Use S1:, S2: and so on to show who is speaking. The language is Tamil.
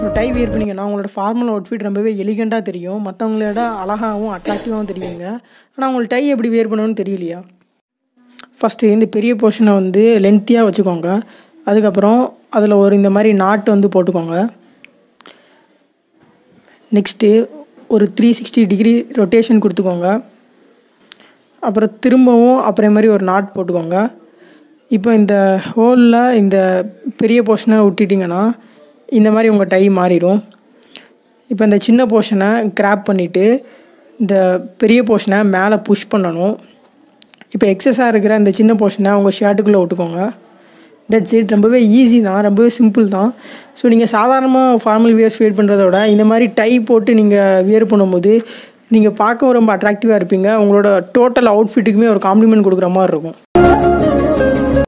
S1: டை வியர் பண்ணிங்கன்னா உங்களோட ஃபார்மல் அவுட்ஃபிட் ரொம்பவே எலிகண்ட்டாக தெரியும் மற்றவங்களோட அழகாகவும் அட்ராக்டிவாகவும் தெரியுங்க ஆனால் உங்களுக்கு டை எப்படி வியர் பண்ணணும்னு தெரியலையா ஃபஸ்ட்டு இந்த பெரிய போர்ஷனை வந்து லென்த்தியாக வச்சுக்கோங்க அதுக்கப்புறம் அதில் ஒரு இந்த மாதிரி நாட்டு வந்து போட்டுக்கோங்க நெக்ஸ்ட்டு ஒரு த்ரீ சிக்ஸ்டி டிகிரி ரொட்டேஷன் கொடுத்துக்கோங்க அப்புறம் திரும்பவும் அப்புறம் மாதிரி ஒரு நாட் போட்டுக்கோங்க இப்போ இந்த ஹோலில் இந்த பெரிய போர்ஷனை விட்டுட்டிங்கன்னா இந்த மாதிரி உங்கள் டை மாறிடும் இப்போ இந்த சின்ன போர்ஷனை கிராப் பண்ணிவிட்டு இந்த பெரிய போர்ஷனை மேலே புஷ் பண்ணணும் இப்போ எக்ஸஸாக இருக்கிற இந்த சின்ன போர்ஷனை உங்கள் ஷர்ட்டுக்குள்ளே விட்டுக்கோங்க தட்ஸ் இட் ரொம்பவே ஈஸி தான் ரொம்பவே சிம்பிள் தான் ஸோ நீங்கள் சாதாரணமாக ஃபார்மல் வியர்ஸ் வியர் பண்ணுறத விட இந்த மாதிரி டை போட்டு நீங்கள் வியர் பண்ணும்போது நீங்கள் பார்க்கவும் ரொம்ப அட்ராக்டிவாக இருப்பீங்க உங்களோட டோட்டல் அவுட்ஃபிட்டுக்குமே ஒரு காம்ப்ளிமெண்ட் கொடுக்குற மாதிரி இருக்கும்